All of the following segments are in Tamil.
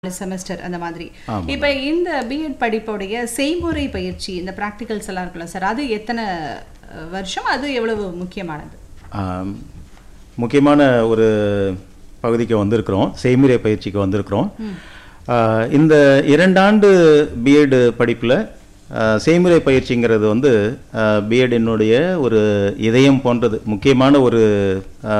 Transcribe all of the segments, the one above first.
செமஸ்டர் அந்த மாதிரி ஆமா. இப்ப இந்த பிஎட் படிப்புடைய செய்முறை பயிற்சி இந்த பிராக்டிகல்ஸ் எல்லாம் இருக்குல்ல சார் அது எத்தனை அஹ், வருஷம் அது எவ்வளவு முக்கியமானது ஆம், முக்கியமான ஒரு பகுதிக்கு வந்திருக்கிறோம் செய்முறை பயிற்சிக்கு வந்திருக்கிறோம் ஆ, இந்த இரண்டாண்டு பிஎட் படிப்பில் செய்முறை பயிற்சிங்கிறது வந்து பிஎடினுடைய ஒரு இதயம் போன்றது முக்கியமான ஒரு ஆ,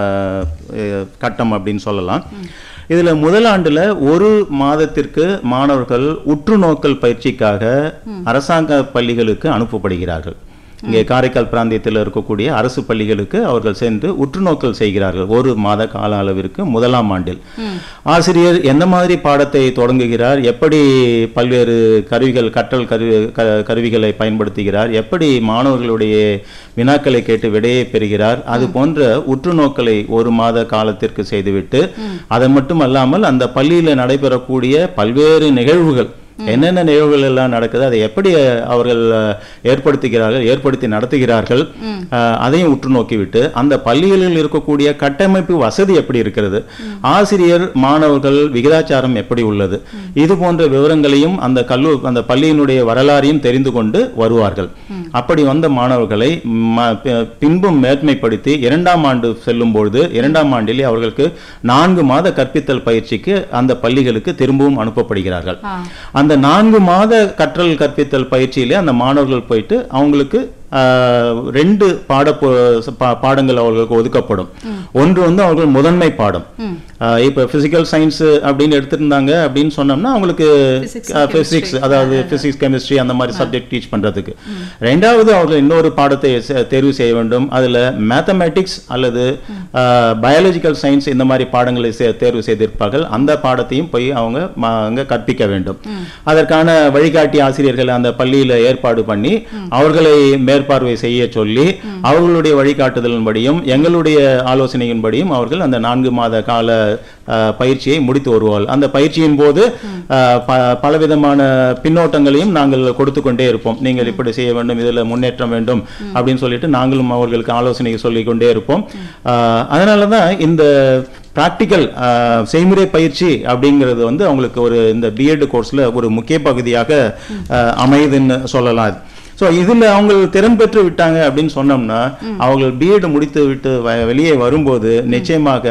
எ- கட்டம் அப்படின்னு சொல்லலாம் இதில் முதல் ஆண்டில் ஒரு மாதத்திற்கு மாணவர்கள் உற்றுநோக்கல் பயிற்சிக்காக அரசாங்க பள்ளிகளுக்கு அனுப்பப்படுகிறார்கள் இங்கே காரைக்கால் பிராந்தியத்தில் இருக்கக்கூடிய அரசு பள்ளிகளுக்கு அவர்கள் சென்று உற்றுநோக்கல் செய்கிறார்கள் ஒரு மாத கால அளவிற்கு முதலாம் ஆண்டில் ஆசிரியர் எந்த மாதிரி பாடத்தை தொடங்குகிறார் எப்படி பல்வேறு கருவிகள் கற்றல் கருவி க- கருவிகளை பயன்படுத்துகிறார் எப்படி மாணவர்களுடைய வினாக்களை கேட்டு விடையை பெறுகிறார் அது போன்ற உற்றுநோக்கலை ஒரு மாத காலத்திற்கு செய்துவிட்டு அது மட்டும் அல்லாமல் அந்த பள்ளியில் நடைபெறக்கூடிய பல்வேறு நிகழ்வுகள் என்னென்ன நிகழ்வுகள் எல்லாம் நடக்குது அதை எப்படி அஹ், அவர்கள் அஹ், ஏற்படுத்துகிறார்கள் ஏற்படுத்தி நடத்துகிறார்கள் அஹ், அதையும் உற்று நோக்கிவிட்டு அந்த பள்ளிகளில் இருக்கக்கூடிய கட்டமைப்பு வசதி எப்படி இருக்கிறது ஆசிரியர் மாணவர்கள் விகிதாச்சாரம் எப்படி உள்ளது இது போன்ற விவரங்களையும் அந்த கல்லூ அந்த பள்ளியினுடைய வரலாறையும் தெரிந்து கொண்டு வருவார்கள் அப்படி வந்த மாணவர்களை ம- பி- பின்பும் மேன்மைப்படுத்தி இரண்டாம் ஆண்டு செல்லும் பொழுது இரண்டாம் ஆண்டிலே அவர்களுக்கு நான்கு மாத கற்பித்தல் பயிற்சிக்கு அந்த பள்ளிகளுக்கு திரும்பவும் அனுப்பப்படுகிறார்கள் ஆ. அந்த நான்கு மாத கற்றல் கற்பித்தல் பயிற்சியிலே அந்த மாணவர்கள் போயிட்டு அவங்களுக்கு ஆஹ், ரெண்டு பாட பு- பா- பாடங்கள் அவர்களுக்கு ஒதுக்கப்படும் ஒன்று வந்து அவர்கள் முதன்மை பாடம் ஆஹ், இப்ப பிசிக்கல் சயின்ஸ் அப்படின்னு எடுத்திருந்தாங்க அப்படின்னு சொன்னோம்னா அவங்களுக்கு Physics, பிசிக்ஸ் அதாவது பிசிக்ஸ் கெமிஸ்ட்ரி அந்த மாதிரி சப்ஜெக்ட் டீச் பண்றதுக்கு ரெண்டாவது அவர்கள் இன்னொரு பாடத்தை செ- தேர்வு செய்ய வேண்டும் அதுல மேத்தமேட்டிக்ஸ் அல்லது பயாலஜிக்கல் சயின்ஸ் இந்த மாதிரி பாடங்களை சே- தேர்வு செய்திருப்பார்கள் அந்த பாடத்தையும் போய் அவங்க ம- அங்க கற்பிக்க வேண்டும் அதற்கான வழிகாட்டி ஆசிரியர்களை அந்த பள்ளியில ஏற்பாடு பண்ணி அவர்களை மேற்பார்வை செய்ய சொல்லி அவர்களுடைய வழிகாட்டுதலின்படியும் எங்களுடைய ஆலோசனையின்படியும் அவர்கள் அந்த நான்கு மாத கால அஹ், பயிற்சியை முடித்து வருவார்கள் அந்த பயிற்சியின் போது அஹ், ப- பலவிதமான பின்னோட்டங்களையும் நாங்கள் கொடுத்து கொண்டே இருப்போம் நீங்கள் இப்படி செய்ய வேண்டும் இதில் முன்னேற்றம் வேண்டும் அப்படின்னு சொல்லிட்டு நாங்களும் அவர்களுக்கு ஆலோசனை சொல்லிக் கொண்டே இருப்போம் அஹ், அதனால தான் இந்த ப்ராக்டிக்கல் செய்முறை பயிற்சி அப்படிங்கிறது வந்து அவங்களுக்கு ஒரு இந்த பிஎட் கோர்ஸில் ஒரு முக்கிய பகுதியாக அஹ், அமையுதுன்னு சொல்லலாம் ஸோ இதில் அவங்க திறன் பெற்று விட்டாங்க அப்படின்னு சொன்னோம்னா அவங்க பிஎட் முடித்து விட்டு வ- வெளியே வரும்போது நிச்சயமாக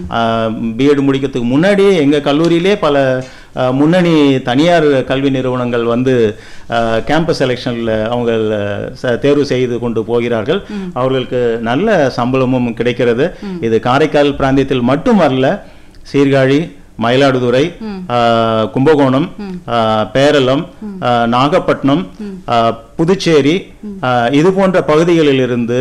பிஎட் முடிக்கிறதுக்கு முன்னாடியே எங்கள் கல்லூரியிலே பல அஹ், முன்னணி தனியார் கல்வி நிறுவனங்கள் வந்து கேம்பஸ் செலெக்ஷனில் அவங்க ச- தேர்வு செய்து கொண்டு போகிறார்கள் அவர்களுக்கு நல்ல சம்பளமும் கிடைக்கிறது இது காரைக்கால் பிராந்தியத்தில் மட்டும் வரல சீர்காழி மயிலாடுதுறை ஆஹ், கும்பகோணம் ஆஹ், பேரளம் ஆஹ், நாகப்பட்டினம் ஆஹ், புதுச்சேரி ஆஹ், இது போன்ற பகுதிகளில் இருந்து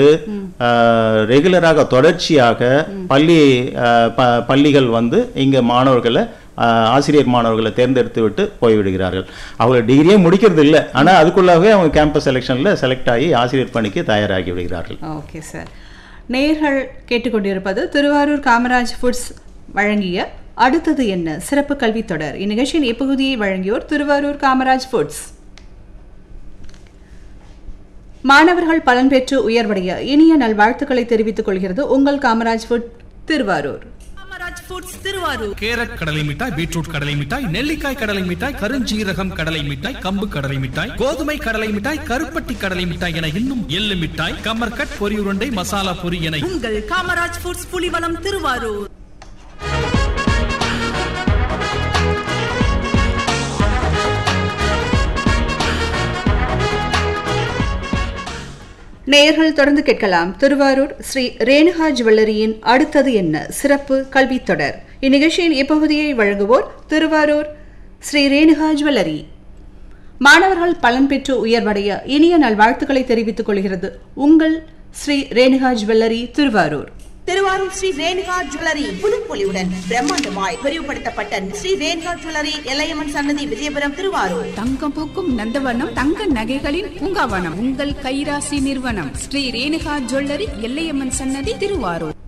ரெகுலராக தொடர்ச்சியாக பள்ளி ஆஹ், ப- பள்ளிகள் வந்து இங்க மாணவர்களை ஆஹ், ஆசிரியர் மாணவர்களை தேர்ந்தெடுத்து விட்டு போய்விடுகிறார்கள் அவங்க டிகிரியே முடிக்கிறது இல்லை ஆனா அதுக்குள்ளாகவே அவங்க கேம்பஸ் செலெக்ஷன்ல செலக்ட் ஆகி ஆசிரியர் பணிக்கு தயாராகி விடுகிறார்கள் ஓகே சார் நேர்கள் கேட்டுக்கொண்டிருப்பது திருவாரூர் காமராஜ் ஃபுட்ஸ் வழங்கிய அடுத்தது என்ன சிறப்பு கல்வி தொடர் இந்நிகழ்ச்சியின் இப்பகுதியை வழங்கியோர் திருவாரூர் காமராஜ் ஃபுட்ஸ் மாணவர்கள் பலன் பெற்று உயர்வடைய இனிய நல்வாழ்த்துக்களை தெரிவித்துக் கொள்கிறது உங்கள் Kamaraj food Thiruvarur Kamaraj foods Thiruvarur carrot கடலை மிட்டாய் பீட்ரூட் கடலை மிட்டாய் நெல்லிக்காய் கடலை மிட்டாய் கருஞ்சீரகம் கடலை மிட்டாய் கம்பு கடலை மிட்டாய் கோதுமை கடலை மிட்டாய் கருப்பட்டி கடலை மிட்டாய் என இன்னும் எள்ளு மிட்டாய் கமர்கட் பொரி உருண்டை மசாலா பொரி என உங்கள் காமராஜ் ஃபுட்ஸ் புலிவலம் திருவாரூர் நேயர்கள் தொடர்ந்து கேட்கலாம் திருவாரூர் ஸ்ரீ ரேணுகா ஜுவல்லரியின் அடுத்தது என்ன சிறப்பு கல்வி தொடர் இந்நிகழ்ச்சியின் இப்பகுதியை வழங்குவோர் திருவாரூர் ஸ்ரீ ரேணுகா ஜுவல்லரி மாணவர்கள் பலன் பெற்று உயர்வடைய இனிய நல்வாழ்த்துக்களை தெரிவித்துக் கொள்கிறது உங்கள் ஸ்ரீ ரேணுகா ஜுவல்லரி திருவாரூர் திருவாரூர் ஸ்ரீ ரேணுகா ஜுவல்லரி புதுப்பொலிவுடன் பிரம்மாண்டமாய் விரிவுபடுத்தப்பட்ட ஸ்ரீ ரேணுகா ஜுவல்லரி எல்லையம்மன் சன்னதி விஜயபுரம் திருவாரூர் தங்கம் பூக்கும் நந்தவனம் தங்க நகைகளின் பூங்காவனம் உங்கள் கைராசி நிறுவனம் ஸ்ரீ ரேணுகா ஜுவல்லரி எல்லையம்மன் சன்னதி திருவாரூர்